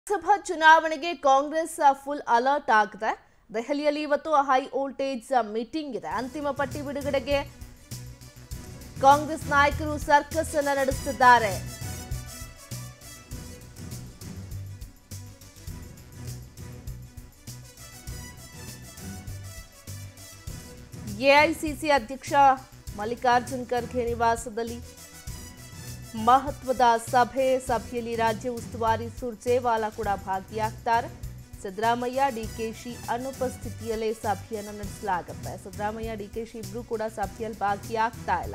ಲೋಕಸಭಾ ಚುನಾವಣೆಗೆ Congress full alert ಆಗಿದೆ ದೆಹಲಿಯಲ್ಲಿ ಇವತ್ತು ಹೈ ವೋಲ್ಟೇಜ್ ಮೀಟಿಂಗ್ ಇದೆ ಅಂತಿಮ ಪಟ್ಟಿ ಬಿಡುಗಡೆಗೆ ಕಾಂಗ್ರೆಸ್ ನಾಯಕರು ಸರ್ಕಸ್ ಅನ್ನ ನಡೆಸುತ್ತಿದ್ದಾರೆ ಎಐಸಿಸಿ ಅಧ್ಯಕ್ಷ ಮಲ್ಲಿಕಾರ್ಜುನ್ ಖರ್ಗೆ ನಿವಾಸದಲ್ಲಿ ಮಹತ್ವದ ಸಭೆ ಸಭೆಯಲ್ಲಿ ರಾಜ್ಯ ಉಸ್ತುವಾರಿ ಸುರ್ಜೇವಾಲಾ ಕೂಡ ಭಾಗಿಯಾಗ್ತಾರೆ ಸಿದ್ದರಾಮಯ್ಯ ಡಿಕೆಶಿ ಅನುಪಸ್ಥಿತಿಯಲ್ಲೇ ಸಭೆಯನ್ನು ನಡೆಸಲಾಗುತ್ತೆ ಸಿದ್ದರಾಮಯ್ಯ ಡಿಕೆಶಿ ಇಬ್ರು ಕೂಡ ಸಭೆಯಲ್ಲಿ ಭಾಗಿಯಾಗ್ತಾ ಇಲ್ಲ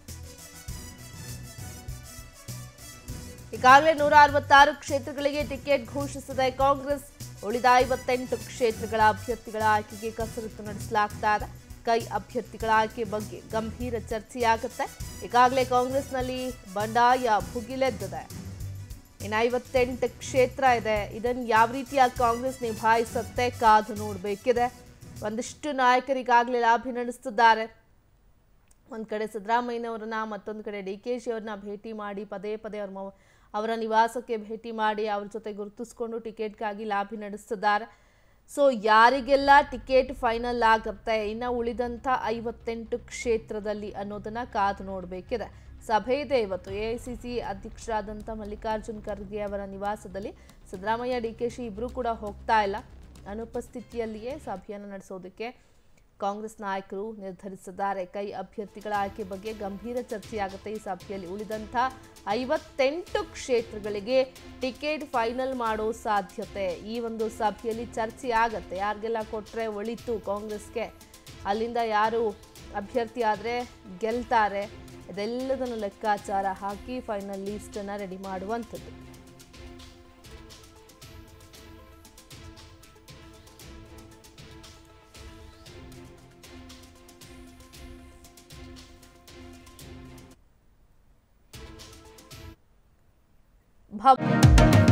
ಈಗಾಗಲೇ ನೂರ ಅರವತ್ತಾರು ಕ್ಷೇತ್ರಗಳಿಗೆ ಟಿಕೆಟ್ ಘೋಷಿಸಿದೆ ಕಾಂಗ್ರೆಸ್ ಉಳಿದ ಐವತ್ತೆಂಟು ಕ್ಷೇತ್ರಗಳ ಅಭ್ಯರ್ಥಿಗಳ ಆಯ್ಕೆಗೆ ಕಸರತ್ತು ನಡೆಸಲಾಗ್ತಾ ಇದೆ ಕೈ ಅಭ್ಯರ್ಥಿಗಳ ಆಯ್ಕೆ ಬಗ್ಗೆ ಗಂಭೀರ ಚರ್ಚೆಯಾಗುತ್ತೆ ಈಗಾಗಲೇ ಕಾಂಗ್ರೆಸ್ನಲ್ಲಿ ಬಂಡಾಯ ಭುಗಿಲೆದ್ದಿದೆ ಇನ್ನು ಐವತ್ತೆಂಟು ಕ್ಷೇತ್ರ ಇದೆ ಇದನ್ನು ಯಾವ ರೀತಿಯಾಗಿ ಕಾಂಗ್ರೆಸ್ ನಿಭಾಯಿಸುತ್ತೆ ಕಾದು ನೋಡಬೇಕಿದೆ ಒಂದಿಷ್ಟು ನಾಯಕರಿಗಾಗಲೇ ಲಾಭಿ ನಡೆಸುತ್ತಿದ್ದಾರೆ ಒಂದು ಕಡೆ ಸಿದ್ದರಾಮಯ್ಯನವ್ರನ್ನ ಮತ್ತೊಂದು ಕಡೆ ಡಿ ಕೆ ಶಿ ಅವ್ರನ್ನ ಭೇಟಿ ಮಾಡಿ ಪದೇ ಪದೇ ಅವ್ರ ಮವ- ಅವರ ನಿವಾಸಕ್ಕೆ ಭೇಟಿ ಮಾಡಿ ಅವ್ರ ಜೊತೆ ಗುರುತಿಸ್ಕೊಂಡು ಟಿಕೆಟ್ಗಾಗಿ ಲಾಭಿ ನಡೆಸ್ತಿದ್ದಾರೆ ಸೊ ಯಾರಿಗೆಲ್ಲ ಟಿಕೆಟ್ ಫೈನಲ್ ಆಗುತ್ತೆ ಇನ್ನು ಉಳಿದಂಥ ಐವತ್ತೆಂಟು ಕ್ಷೇತ್ರದಲ್ಲಿ ಅನ್ನೋದನ್ನ ಕಾದು ನೋಡಬೇಕಿದೆ ಸಭೆ ಇದೆ ಇವತ್ತು ಎ ಐ ಸಿ ಸಿ ಅಧ್ಯಕ್ಷರಾದಂಥ ಮಲ್ಲಿಕಾರ್ಜುನ್ ಖರ್ಗೆ ಅವರ ನಿವಾಸದಲ್ಲಿ ಸಿದ್ದರಾಮಯ್ಯ ಡಿ ಕೆ ಶಿ ಇಬ್ಬರೂ ಕೂಡ ಹೋಗ್ತಾ ಇಲ್ಲ ಅನುಪಸ್ಥಿತಿಯಲ್ಲಿಯೇ ಸಭೆಯನ್ನು ನಡೆಸೋದಕ್ಕೆ ಕಾಂಗ್ರೆಸ್ ನಾಯಕರು ನಿರ್ಧರಿಸಿದ್ದಾರೆ ಕೈ ಅಭ್ಯರ್ಥಿಗಳ ಆಯ್ಕೆ ಬಗ್ಗೆ ಗಂಭೀರ ಚರ್ಚೆಯಾಗುತ್ತೆ ಈ ಸಭೆಯಲ್ಲಿ ಉಳಿದಂಥ ಐವತ್ತೆಂಟು ಕ್ಷೇತ್ರಗಳಿಗೆ ಟಿಕೆಟ್ ಫೈನಲ್ ಮಾಡೋ ಸಾಧ್ಯತೆ ಈ ಒಂದು ಸಭೆಯಲ್ಲಿ ಚರ್ಚೆ ಆಗತ್ತೆ ಯಾರಿಗೆಲ್ಲ ಕೊಟ್ಟರೆ ಒಳಿತು ಕಾಂಗ್ರೆಸ್ಗೆ ಅಲ್ಲಿಂದ ಯಾರು ಅಭ್ಯರ್ಥಿ ಆದರೆ ಗೆಲ್ತಾರೆ ಇದೆಲ್ಲದನ್ನು ಲೆಕ್ಕಾಚಾರ ಹಾಕಿ ಫೈನಲ್ ಲೀಸ್ಟನ್ನು ರೆಡಿ ಮಾಡುವಂಥದ್ದು ಭವ್